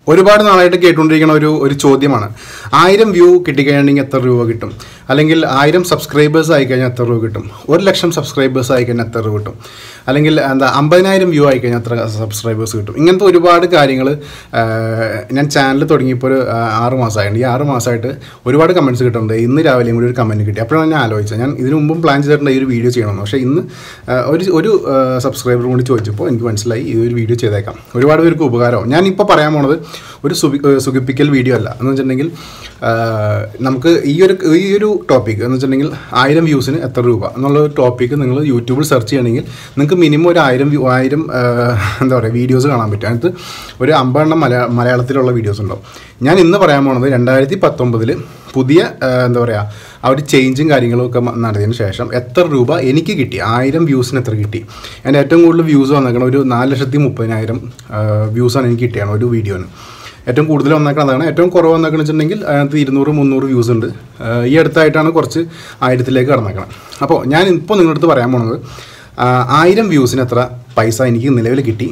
ഒരുപാട് നാളായിട്ട് കേട്ടുകൊണ്ടിരിക്കുന്ന ഒരു ഒരു ചോദ്യമാണ് ആയിരം വ്യൂ കിട്ടിക്കഴിഞ്ഞിട്ടുണ്ടെങ്കിൽ എത്ര രൂപ കിട്ടും അല്ലെങ്കിൽ ആയിരം സബ്സ്ക്രൈബേഴ്സ് ആയിക്കഴിഞ്ഞാൽ എത്ര രൂപ കിട്ടും ഒരു ലക്ഷം സബ്സ്ക്രൈബേഴ്സ് ആയിക്കഴിഞ്ഞാൽ എത്ര രൂപ കിട്ടും അല്ലെങ്കിൽ എന്താ അമ്പതിനായിരം വ്യൂ ആയിക്കഴിഞ്ഞാൽ എത്ര സബ്സ്ക്രൈബേഴ്സ് കിട്ടും ഇങ്ങനത്തെ ഒരുപാട് കാര്യങ്ങൾ ഞാൻ ചാനൽ തുടങ്ങിയപ്പോൾ ഒരു ആ, ആറ് മാസമായിട്ടുണ്ട് ഈ ആറ് മാസമായിട്ട് ഒരുപാട് കമൻറ്റ്സ് കിട്ടുന്നുണ്ട് ഇന്ന് രാവിലെയും കൂടി ഒരു കമൻറ്റ് കിട്ടി അപ്പോഴാണ് ഞാൻ ആലോചിച്ചത് ഞാൻ ഇതിനു മുമ്പും പ്ലാൻ ചെയ്തിട്ടുണ്ട് ഈ ഒരു വീഡിയോ ചെയ്യണമെന്ന് പക്ഷേ ഇന്ന് ആ, ഒരു ഒരു സബ്സ്ക്രൈബർ കൂടി ചോദിച്ചപ്പോൾ എനിക്ക് മനസ്സിലായി ഈ ഒരു വീഡിയോ ചെയ്തേക്കാം ഒരുപാട് പേർക്ക് ഉപകാരമാവും ഞാനിപ്പോൾ പറയാൻ പോണത് ഒരു സുഖി ഏഹ് സുഖിപ്പിക്കൽ വീഡിയോ അല്ല എന്ന് വെച്ചിട്ടുണ്ടെങ്കിൽ ആ, നമുക്ക് ഈ ഒരു ഈ ഒരു ടോപ്പിക് എന്ന് വെച്ചിട്ടുണ്ടെങ്കിൽ ആയിരം വ്യൂസിന് എത്ര രൂപ എന്നുള്ള ഒരു ടോപ്പിക്ക് നിങ്ങൾ യൂട്യൂബിൽ സെർച്ച് ചെയ്യണമെങ്കിൽ നിങ്ങൾക്ക് മിനിമം ഒരു ആയിരം വ്യൂ ആയിരം ആ, എന്താ പറയുക വീഡിയോസ് കാണാൻ പറ്റും അതിനകത്ത് ഒരു അമ്പതെണ്ണം മലയാ മലയാളത്തിലുള്ള വീഡിയോസ് ഉണ്ടാവും ഞാൻ ഇന്ന് പറയാൻ പോണത് രണ്ടായിരത്തി പത്തൊമ്പതിൽ പുതിയ ആ, എന്താ പറയുക ആ ഒരു ചേഞ്ചും കാര്യങ്ങളും ഒക്കെ മ- നടത്തിയതിന് ശേഷം എത്ര രൂപ എനിക്ക് കിട്ടി ആയിരം വ്യൂസിന് എത്ര കിട്ടി എൻ്റെ ഏറ്റവും കൂടുതൽ വ്യൂസ് വന്നേക്കണം ഒരു നാല് ലക്ഷത്തി മുപ്പതിനായിരം വ്യൂസാണ് എനിക്ക് കിട്ടിയാണ് ഒരു വീഡിയോന് ഏറ്റവും കൂടുതൽ വന്നേക്കണം അതാണ് ഏറ്റവും കുറവ് വന്നേക്കണം വെച്ചിട്ടുണ്ടെങ്കിൽ അതിനകത്ത് ഇരുന്നൂറ് മുന്നൂറ് വ്യൂസ് ഉണ്ട് ആ, ഈ അടുത്തായിട്ടാണ് കുറച്ച് ആയിരത്തിലേക്ക് കടന്നേക്കണം അപ്പോൾ ഞാൻ ഇപ്പോൾ നിങ്ങളുടെ അടുത്ത് പറയാൻ പോണത് ആ, ആയിരം വ്യൂസിന് എത്ര പൈസ എനിക്ക് നിലവിൽ കിട്ടി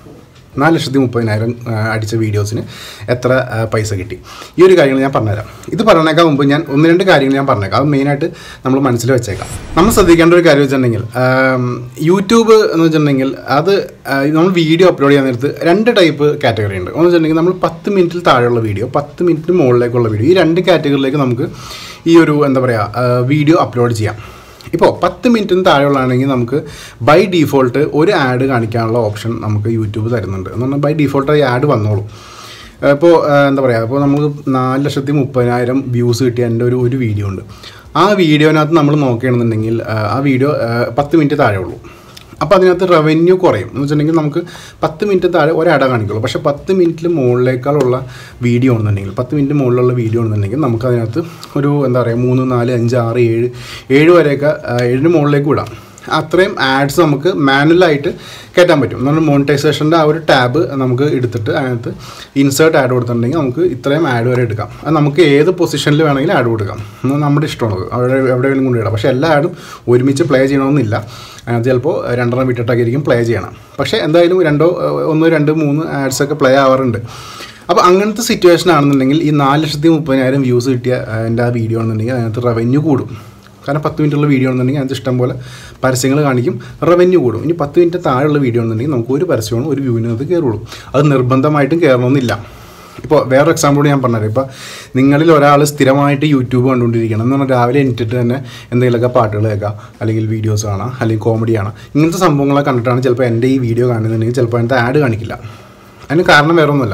നാല് ലക്ഷത്തി മുപ്പതിനായിരം ആ, അടിച്ച വീഡിയോസിന് എത്ര ആ, പൈസ കിട്ടി ഈ ഒരു കാര്യങ്ങൾ ഞാൻ പറഞ്ഞുതരാം ഇത് പറഞ്ഞേക്കാൻ മുമ്പ് ഞാൻ ഒന്ന് രണ്ട് കാര്യങ്ങൾ ഞാൻ പറഞ്ഞേക്കാം അത് മെയിനായിട്ട് നമ്മൾ മനസ്സിൽ വെച്ചേക്കാം നമ്മൾ ശ്രദ്ധിക്കേണ്ട ഒരു കാര്യം വെച്ചിട്ടുണ്ടെങ്കിൽ ആം, യൂട്യൂബ് എന്ന് വെച്ചിട്ടുണ്ടെങ്കിൽ അത് ആ, നമ്മൾ വീഡിയോ അപ്ലോഡ് ചെയ്യാൻ നേരത്ത് രണ്ട് ടൈപ്പ് കാറ്റഗറി ഉണ്ട് ഒന്ന് വെച്ചിട്ടുണ്ടെങ്കിൽ നമ്മൾ പത്ത് മിനിറ്റിൽ താഴെയുള്ള വീഡിയോ പത്ത് മിനിറ്റിന് മുകളിലേക്കുള്ള വീഡിയോ ഈ രണ്ട് കാറ്റഗറിയിലേക്ക് നമുക്ക് ഈ ഒരു എന്താ പറയുക വീഡിയോ അപ്ലോഡ് ചെയ്യാം ഇപ്പോൾ പത്ത് മിനിറ്റിന് താഴെയുള്ളതാണെങ്കിൽ നമുക്ക് ബൈ ഡീഫോൾട്ട് ഒരു ആഡ് കാണിക്കാനുള്ള ഓപ്ഷൻ നമുക്ക് യൂട്യൂബ് തരുന്നുണ്ട് എന്ന് പറഞ്ഞാൽ ബൈ ഡീഫോൾട്ട് ഈ ആഡ് വന്നോളും ഇപ്പോൾ എന്താ പറയുക ഇപ്പോൾ നമുക്ക് നാല് ലക്ഷത്തി മുപ്പതിനായിരം വ്യൂസ് കിട്ടിയ എൻ്റെ ഒരു ഒരു വീഡിയോ ഉണ്ട് ആ വീഡിയോനകത്ത് നമ്മൾ നോക്കുകയാണെന്നുണ്ടെങ്കിൽ ആ, ആ വീഡിയോ ആ, പത്ത് മിനിറ്റ് താഴെ ഉള്ളൂ അപ്പോൾ അതിനകത്ത് റവന്യൂ കുറയും എന്ന് വെച്ചിട്ടുണ്ടെങ്കിൽ നമുക്ക് പത്ത് മിനിറ്റ് താഴെ ഒരട കാണിക്കുള്ളൂ പക്ഷേ പത്ത് മിനിറ്റിൽ മുകളിലേക്കാളുള്ള വീഡിയോ ആണെന്നുണ്ടെങ്കിൽ പത്ത് മിനിറ്റ് മുകളിലുള്ള വീഡിയോ ആണെന്നുണ്ടെങ്കിൽ നമുക്ക് അതിനകത്ത് ഒരു എന്താ പറയുക മൂന്ന് നാല് അഞ്ച് ആറ് ഏഴ് ഏഴ് വരെയൊക്കെ ആ, ഏഴിന് മുകളിലേക്ക് വിടാം അത്രയും ആഡ്സ് നമുക്ക് മാനുവലായിട്ട് കയറ്റാൻ പറ്റും എന്നാൽ മോണിറ്റൈസേഷൻ്റെ ആ ഒരു ടാബ് നമുക്ക് എടുത്തിട്ട് അതിനകത്ത് ഇൻസേർട്ട് ആഡ് കൊടുത്തിട്ടുണ്ടെങ്കിൽ നമുക്ക് ഇത്രയും ആഡ് വരെ എടുക്കാം അത് നമുക്ക് ഏത് പൊസിഷനിൽ വേണമെങ്കിലും ആഡ് കൊടുക്കാം എന്നാൽ നമ്മുടെ ഇഷ്ടമാണ് അവിടെ എവിടെയെങ്കിലും കൊണ്ടിടാം പക്ഷേ എല്ലാ ആഡും ഒരുമിച്ച് പ്ലേ ചെയ്യണമെന്നില്ല അതിനകത്ത് ചിലപ്പോൾ രണ്ടെണ്ണം വിട്ടിട്ടൊക്കെ ആയിരിക്കും പ്ലേ ചെയ്യണം പക്ഷേ എന്തായാലും രണ്ടോ ഏഹ്, ഒന്ന് രണ്ട് മൂന്ന് ആഡ്സ് ഒക്കെ പ്ലേ ആവാറുണ്ട് അപ്പോൾ അങ്ങനത്തെ സിറ്റുവേഷൻ ആണെന്നുണ്ടെങ്കിൽ ഈ നാല് ലക്ഷത്തി മുപ്പതിനായിരം വ്യൂസ് കിട്ടിയ ഏഹ്, എൻ്റെ ആ വീഡിയോ ആണെന്നുണ്ടെങ്കിൽ അതിനകത്ത് റവന്യൂ കൂടും കാരണം പത്ത് മിനിറ്റുള്ള വീഡിയോ ആണെന്നുണ്ടെങ്കിൽ അതിനകത്ത് ഇഷ്ടംപോലെ പരസ്യങ്ങൾ കാണിക്കും റവന്യൂ കൂടും ഇനി പത്ത് മിനിറ്റ് താഴെയുള്ള വീഡിയോ ആണെന്നുണ്ടെങ്കിൽ നമുക്ക് ഒരു പരസ്യമാണ് ഒരു വ്യൂവിനകത്ത് കയറുള്ളൂ അത് നിർബന്ധമായിട്ടും കയറണമെന്നില്ല ഇപ്പോൾ വേറൊരു എക്സാമ്പിൾ ഞാൻ പറഞ്ഞുതരാം ഇപ്പോൾ നിങ്ങളിൽ ഒരാൾ സ്ഥിരമായിട്ട് യൂട്യൂബ് കണ്ടുകൊണ്ടിരിക്കണം എന്ന് പറഞ്ഞാൽ രാവിലെ എണീറ്റിട്ട് തന്നെ എന്തെങ്കിലുമൊക്കെ പാട്ടുകൾ കേൾക്കാം അല്ലെങ്കിൽ വീഡിയോസ് കാണാം അല്ലെങ്കിൽ കോമഡി കാണാം ഇങ്ങനത്തെ സംഭവങ്ങളൊക്കെ കണ്ടിട്ടാണ് ചിലപ്പോൾ എൻ്റെ ഈ വീഡിയോ കാണുന്നുണ്ടെങ്കിൽ ചിലപ്പോൾ അതിനകത്ത് ആഡ് കാണിക്കില്ല അതിന് കാരണം വേറെ ഒന്നുമല്ല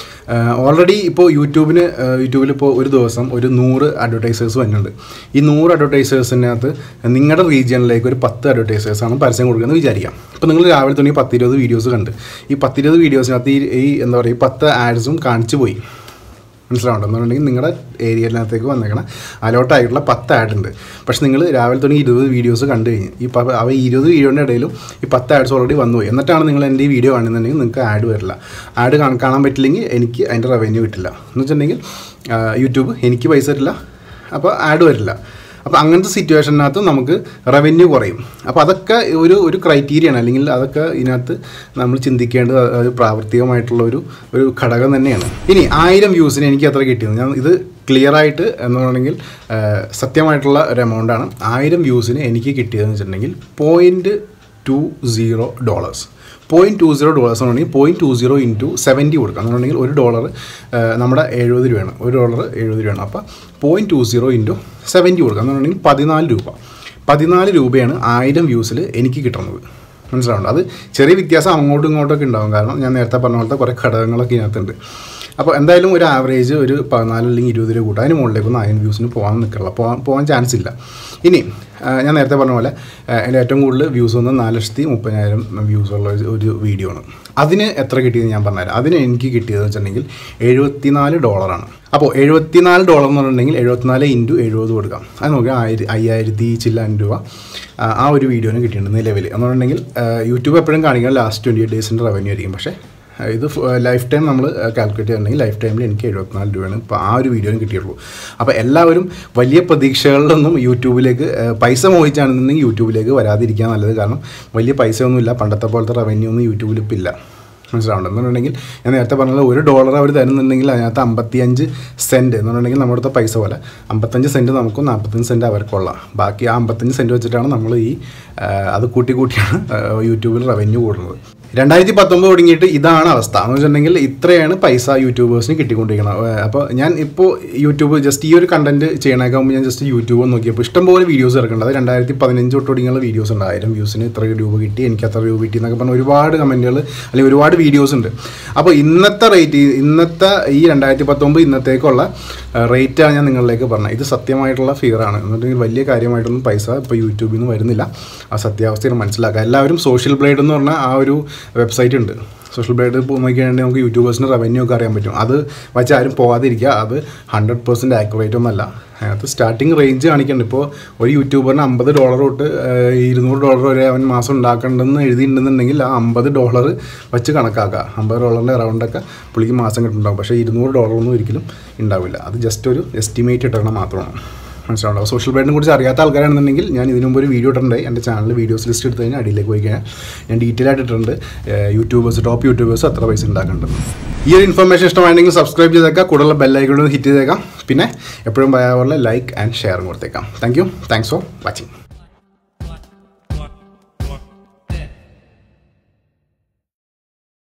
ഓൾറെഡി ഇപ്പോൾ യൂട്യൂബിന് യൂട്യൂബിൽ ഇപ്പോൾ ഒരു ദിവസം ഒരു നൂറ് അഡ്വർടൈസേഴ്സ് വരുന്നുണ്ട് ഈ നൂറ് അഡ്വർടൈസേഴ്സിനകത്ത് നിങ്ങളുടെ റീജിയനിലേക്ക് ഒരു പത്ത് അഡ്വർടൈസേഴ്സാണ് പരസ്യം കൊടുക്കുന്നത് വിചാരിക്കാം ഇപ്പോൾ നിങ്ങൾ രാവിലെ തുടങ്ങി പത്തിരുപത് വീഡിയോസ് കണ്ട് ഈ പത്തിരുപത് വീഡിയോസിനകത്ത് ഈ ഈ എന്താ പറയുക ഈ പത്ത് ആഡ്സും കാണിച്ചു പോയി മനസ്സിലാവുണ്ടോ എന്നുണ്ടെങ്കിൽ നിങ്ങളുടെ ഏരിയയിനകത്തേക്ക് വന്നേക്കണ അലോട്ടായിട്ടുള്ള പത്ത് ആഡ് ഉണ്ട് പക്ഷെ നിങ്ങൾ രാവിലെ തുടങ്ങി ഇരുപത് വീഡിയോസ് കണ്ടു കഴിഞ്ഞ് ഈ പ അവ ഈ ഇരുപത് വീഡിയോൻ്റെ ഇടയിലും ഈ പത്ത് ആഡ്സ് ഓൾറെഡി വന്നു പോയി എന്നിട്ടാണ് നിങ്ങൾ എൻ്റെ ഈ വീഡിയോ കാണുന്നുണ്ടെങ്കിൽ നിങ്ങൾക്ക് ആഡ് വരില്ല ആഡ് കാണാൻ പറ്റില്ലെങ്കിൽ എനിക്ക് അതിൻ്റെ റവന്യൂ കിട്ടില്ല എന്ന് വെച്ചിട്ടുണ്ടെങ്കിൽ ആ, യൂട്യൂബ് എനിക്ക് പൈസ തരില്ല അപ്പോൾ ആഡ് വരില്ല അപ്പോൾ അങ്ങനത്തെ സിറ്റുവേഷനകത്ത് നമുക്ക് റവന്യൂ കുറയും അപ്പോൾ അതൊക്കെ ഒരു ഒരു ക്രൈറ്റീരിയയാണ് അല്ലെങ്കിൽ അതൊക്കെ ഇതിനകത്ത് നമ്മൾ ചിന്തിക്കേണ്ടത് അത് പ്രാവർത്തികമായിട്ടുള്ള ഒരു ഒരു ഘടകം തന്നെയാണ് ഇനി ആയിരം വ്യൂസിന് എനിക്ക് എത്ര കിട്ടിയത് ഞാൻ ഇത് ക്ലിയർ ആയിട്ട് എന്ന് പറയുകയാണെങ്കിൽ ആ, സത്യമായിട്ടുള്ള ഒരു എമൗണ്ടാണ് ആയിരം വ്യൂസിന് എനിക്ക് കിട്ടിയതെന്ന് വെച്ചിട്ടുണ്ടെങ്കിൽ point two zero dollars point two zero dollars ആണെങ്കിൽ point two zero into seventy കൊടുക്കുക എന്നുണ്ടെങ്കിൽ ഒരു ഡോളർ നമ്മുടെ എഴുപത് രൂപയാണ് ഒരു ഡോളർ എഴുപത് രൂപയാണ് അപ്പോൾ point two zero into seventy കൊടുക്കുക എന്നുണ്ടെങ്കിൽ പതിനാല് രൂപ പതിനാല് രൂപയാണ് ആയിരം വ്യൂസിൽ എനിക്ക് കിട്ടുന്നത് മനസ്സിലാവുണ്ട് അത് ചെറിയ വ്യത്യാസം അങ്ങോട്ടും ഇങ്ങോട്ടൊക്കെ ഉണ്ടാകും കാരണം ഞാൻ നേരത്തെ പറഞ്ഞ പോലത്തെ കുറേ ഘടകങ്ങളൊക്കെ ഇതിനകത്തുണ്ട് അപ്പോൾ എന്തായാലും ഒരു ആവറേജ് ഒരു പതിനാല് അല്ലെങ്കിൽ ഇരുപത് രൂപ കൂട്ടാൻ അതിന് മുകളിലേക്കൊന്നും ആയിരം വ്യൂസിന് പോകാൻ നിൽക്കില്ല പോകാൻ പോകാൻ ചാൻസ് ഇല്ല ഇനി ആ, ഞാൻ നേരത്തെ പറഞ്ഞ പോലെ ആ, എൻ്റെ ഏറ്റവും കൂടുതൽ വ്യൂസ് വന്ന് നാല് ലക്ഷത്തി മുപ്പതിനായിരം വ്യൂസ് ഉള്ള ഒരു- ഒരു വീഡിയോ ആണ് അതിന് എത്ര കിട്ടിയെന്ന് ഞാൻ പറഞ്ഞുതരാം അതിന് എനിക്ക് കിട്ടിയതെന്ന് വെച്ചിട്ടുണ്ടെങ്കിൽ എഴുപത്തിനാല് ഡോളറാണ് അപ്പോൾ എഴുപത്തിനാല് ഡോളർ എന്ന് പറഞ്ഞിട്ടുണ്ടെങ്കിൽ എഴുപത്തിനാല് ഇൻറ്റു എഴുപത് കൊടുക്കാം അത് നോക്കിയാൽ ആയിരം അയ്യായിരത്തി ചില്ലായിരം രൂപ ആ, ആ ഒരു വീഡിയോന് കിട്ടിയിട്ടുണ്ട് നിലവിൽ എന്ന് പറഞ്ഞിട്ടുണ്ടെങ്കിൽ ആ, യൂട്യൂബ് എപ്പോഴും കാണിക്കുന്നത് ലാസ്റ്റ് ട്വൻറ്റി എയ്റ്റ് ഡേയ്സിൻ്റെ റവന്യൂ ആയിരിക്കും പക്ഷേ ആ, ഇത് ലൈഫ് ടൈം നമ്മൾ കാൽക്കുലേറ്റ് ചെയ്യുന്നുണ്ടെങ്കിൽ ലൈഫ് ടൈമിൽ എനിക്ക് എഴുപത്തിനാല് രൂപയാണ് ഇപ്പോൾ ആ ഒരു വീഡിയോന് കിട്ടിയുള്ളൂ അപ്പോൾ എല്ലാവരും വലിയ പ്രതീക്ഷകളിലൊന്നും യൂട്യൂബിലേക്ക് ആ, പൈസ മോഹിച്ചാണെന്നുണ്ടെങ്കിൽ യൂട്യൂബിലേക്ക് വരാതിരിക്കാൻ നല്ലത് കാരണം വലിയ പൈസ ഒന്നുമില്ല പണ്ടത്തെ പോലത്തെ റവന്യൂ ഒന്നും യൂട്യൂബിൽ ഇപ്പോൾ ഇല്ല മനസ്സിലാവുന്നുണ്ട് എന്നുണ്ടെങ്കിൽ ഞാൻ നേരത്തെ പറഞ്ഞത് ഒരു ഡോളർ അവർ തരുന്നുണ്ടെങ്കിൽ അതിനകത്ത് അമ്പത്തിയഞ്ച് സെൻറ്റ് എന്ന് പറഞ്ഞിട്ടുണ്ടെങ്കിൽ നമ്മുടെ അടുത്ത പൈസ പോലെ അമ്പത്തഞ്ച് സെൻറ്റ് നമുക്കും നാൽപ്പത്തഞ്ച് സെൻറ്റ് അവർക്കുള്ള ബാക്കി ആ അമ്പത്തഞ്ച് സെൻറ്റ് വെച്ചിട്ടാണ് നമ്മൾ ഈ ആ, അത് കൂട്ടി കൂട്ടിയാണ് ആ, യൂട്യൂബിൽ റവന്യൂ കൂടുന്നത് രണ്ടായിരത്തി പത്തൊമ്പത് തുടങ്ങിയിട്ട് ഇതാണ് അവസ്ഥ എന്ന് വെച്ചിട്ടുണ്ടെങ്കിൽ ഇത്രയാണ് പൈസ യൂട്യൂബേഴ്സിന് കിട്ടിക്കൊണ്ടിരിക്കുന്നത് ഏഹ് അപ്പോൾ ഞാൻ ഇപ്പോൾ യൂട്യൂബ് ജസ്റ്റ് ഈ ഒരു കണ്ടന്റ് ചെയ്യണേക്കാൾ മുമ്പ് ഞാൻ ജസ്റ്റ് യൂട്യൂബ് നോക്കിയപ്പോൾ ഇഷ്ടംപോലെ വീഡിയോസ് ഇറക്കുന്നുണ്ട് അത് രണ്ടായിരത്തി പതിനഞ്ച് തൊട്ട് തുടങ്ങിയുള്ള വീഡിയോസ് ഉണ്ട് ആയിരം വ്യൂസിന് ഇത്ര രൂപ കിട്ടി എനിക്ക് അത്ര രൂപ കിട്ടി എന്നൊക്കെ പറഞ്ഞ ഒരുപാട് കമൻറ്റുകൾ അല്ലെങ്കിൽ ഒരുപാട് വീഡിയോസ് ഉണ്ട് അപ്പോൾ ഇന്നത്തെ റേറ്റ് ഇന്നത്തെ ഈ രണ്ടായിരത്തി പത്തൊമ്പത് ഇന്നത്തേക്കുള്ള റേറ്റാണ് ഞാൻ നിങ്ങളിലേക്ക് പറഞ്ഞത് ഇത് സത്യമായിട്ടുള്ള ഫിയറാണ് എന്നുണ്ടെങ്കിൽ വലിയ കാര്യമായിട്ടൊന്നും പൈസ ഇപ്പോൾ യൂട്യൂബിൽ നിന്ന് വരുന്നില്ല ആ സത്യാവസ്ഥയിൽ മനസ്സിലാക്കുക എല്ലാവരും സോഷ്യൽ ബ്ലേഡ് എന്ന് പറഞ്ഞാൽ ആ ഒരു വെബ്സൈറ്റ് ഉണ്ട് സോഷ്യൽ ബ്ലേഡ് നോക്കിയാണെങ്കിൽ നമുക്ക് യൂട്യൂബേഴ്സിന് റവന്യൂ ഒക്കെ അറിയാൻ പറ്റും അത് വെച്ച് ആരും പോകാതിരിക്കുക അത് ഹൺഡ്രഡ് പെർസെൻറ്റ് ആക്യുറേറ്റ് ഒന്നല്ല അതിനകത്ത് സ്റ്റാർട്ടിങ് റേഞ്ച് കാണിക്കുന്നുണ്ട് ഇപ്പോൾ ഒരു യൂട്യൂബറിന് അമ്പത് ഡോളർ തൊട്ട് ഏഹ്, ഇരുന്നൂറ് ഡോളർ വരെ അവൻ മാസം ഉണ്ടാക്കണ്ടെന്ന് എഴുതിയിട്ടുണ്ടെന്നുണ്ടെങ്കിൽ ആ അമ്പത് ഡോളർ വെച്ച് കണക്കാക്കുക അമ്പത് ഡോളറിൻ്റെ അറൗണ്ടൊക്കെ പുള്ളിക്ക് മാസം കിട്ടുന്നുണ്ടാവും പക്ഷേ ഇരുന്നൂറ് ഡോളറൊന്നും ഒരിക്കലും ഉണ്ടാവില്ല അത് ജസ്റ്റ് ഒരു എസ്റ്റിമേറ്റ് ഇട്ടണം മാത്രമാണ് മനസ്സിലാവുണ്ടാവും സോഷ്യൽ മീഡിയനെ കുറിച്ച് അറിയാത്ത ആൾക്കാരാണെന്നുണ്ടെങ്കിൽ ഞാൻ ഇതിനു മുമ്പ് ഒരു വീഡിയോ ഇട്ടിട്ടുണ്ട് എൻ്റെ ചാനൽ വീഡിയോസ് ലിസ്റ്റ് എടുത്ത് കഴിഞ്ഞാൽ അടിയിലേക്ക് പോയി കഴിഞ്ഞാൽ ഞാൻ ഡീറ്റെയിൽ ആയിട്ട് ഇട്ടിട്ടുണ്ട് യൂട്യൂബേഴ്സ് ടോപ്പ് യൂട്യൂബേഴ്സ് എത്ര പൈസ ഉണ്ടാക്കേണ്ടത് ഈ ഒരു ഇൻഫർമേഷൻ ഇഷ്ടമായിരുന്നെങ്കിൽ സബ്സ്ക്രൈബ് ചെയ്തേക്കാം കൂടുതൽ ബെല്ലൈക്കോട് ഹിറ്റ് ചെയ്തേക്കാം പിന്നെ എപ്പോഴും പറയാറുള്ള ലൈക്ക് ആൻഡ് ഷെയറും കൊടുത്തേക്കാം thank you thanks for watching